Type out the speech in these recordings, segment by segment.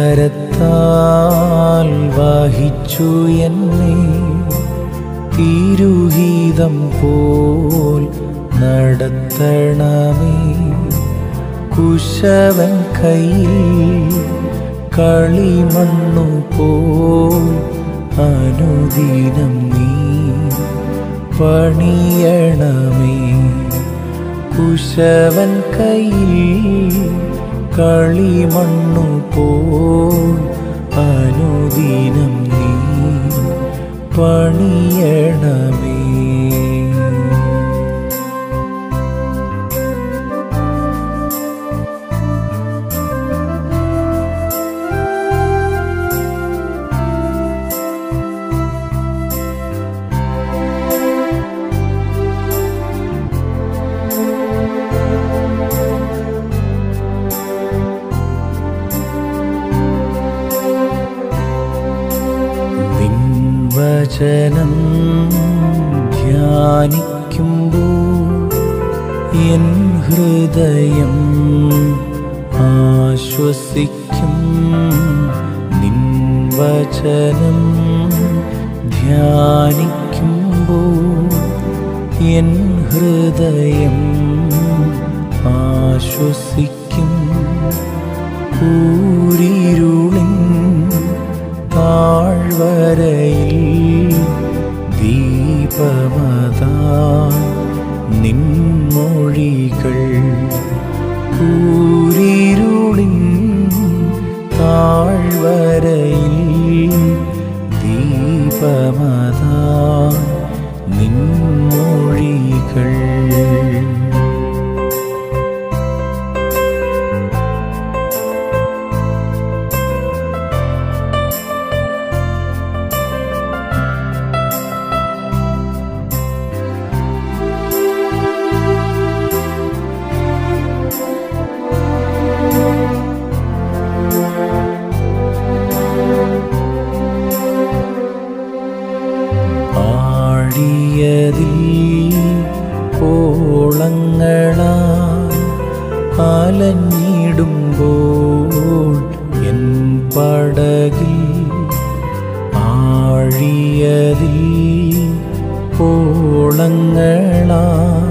തിരുക്കരത്താൽ വഹിച്ചു എന്നെ തിരുഹിതം പോൽ നടത്തണമേ കുശവൻ കയ്യിൽ കളിമണ്ണു പോൽ അനുദിനം നീ പണിയണമേ കുശവൻ കയ്യിൽ കളിമണ്ണു പോൽ അനുദിനം നീ പണിയണമേ നിൻവചനം ധ്യാനിക്കുമ്പോൾ എൻ ഹൃദയം ആശ്വസിക്കും നിൻവചനം ധ്യാനിക്കുമ്പോൾ എൻ ഹൃദയം ആശ്വസിക്കും കൂരിരുളിൻ താഴ്വരയിൽ ദീപമതായി നിൻമൊഴികൾ കൂരിരുളിൻ താഴ്വരയിൽ ദീപമതായി നിൻമൊഴികൾ ആഴിയതിൽ ഓളങ്ങളാ അലഞ്ഞിടുമ്പോൾ എൻ പടകിൽ ആഴിയതിൽ ഓളങ്ങളാ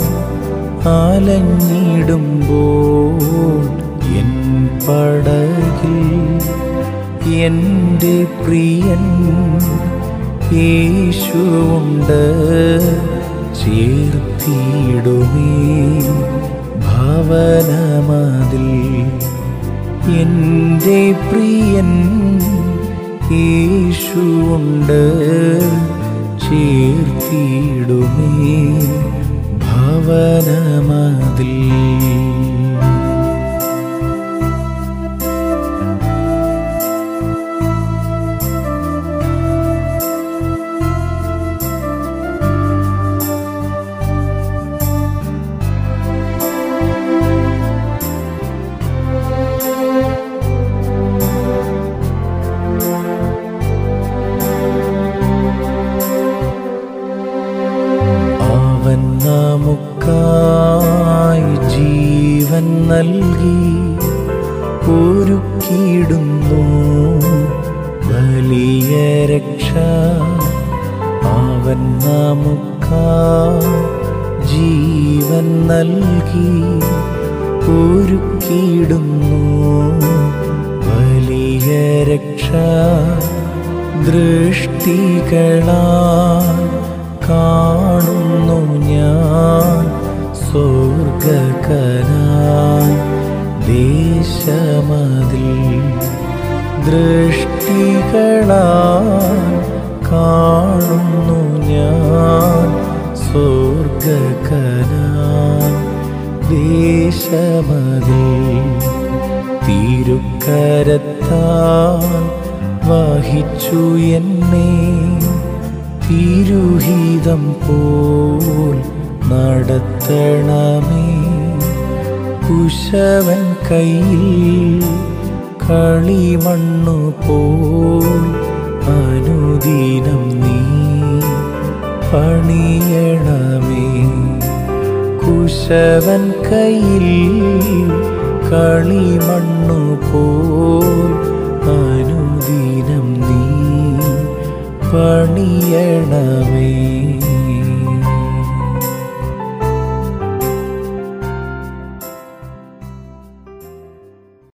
അലഞ്ഞിടുമ്പോൾ എൻ പടകിൽ എൻ്റെ പ്രിയൻ യേശുണ്ട് ചേർത്തിടുമേ ഭവനമതിൽ എൻ്റെ പ്രിയൻ യേശുണ്ട് ചേർത്തിടുമേ ഭവനമതിൽ അവൻ നമുക്കായി ജീവൻ നൽകി ഒരുക്കിയിടുന്നു വലിയ രക്ഷ അവൻ നമുക്കായി ജീവൻ നൽകി ഒരുക്കിയിടുന്നു വലിയ രക്ഷ ദൃഷ്ടികളാൽ കാണുന്നു ഞാൻ സ്വർഗകനായി ദേശമതിൽ ദൃഷ്ടികളാൽ കാണുന്നു ഞാൻ സ്വർഗകനായി ദേശമതിൽ തിരുക്കരത്താൽ വഹിച്ചു എന്നെ തിരുഹിതം പോൽ നടത്തണമേ കുശവൻ കയ്യിൽ കളിമണ്ണു പോൽ അനുദിനം നീ പണിയണമേ കുശവൻ കയ്യിൽ കളിമണ്ണു പോൽ പണിയണമേ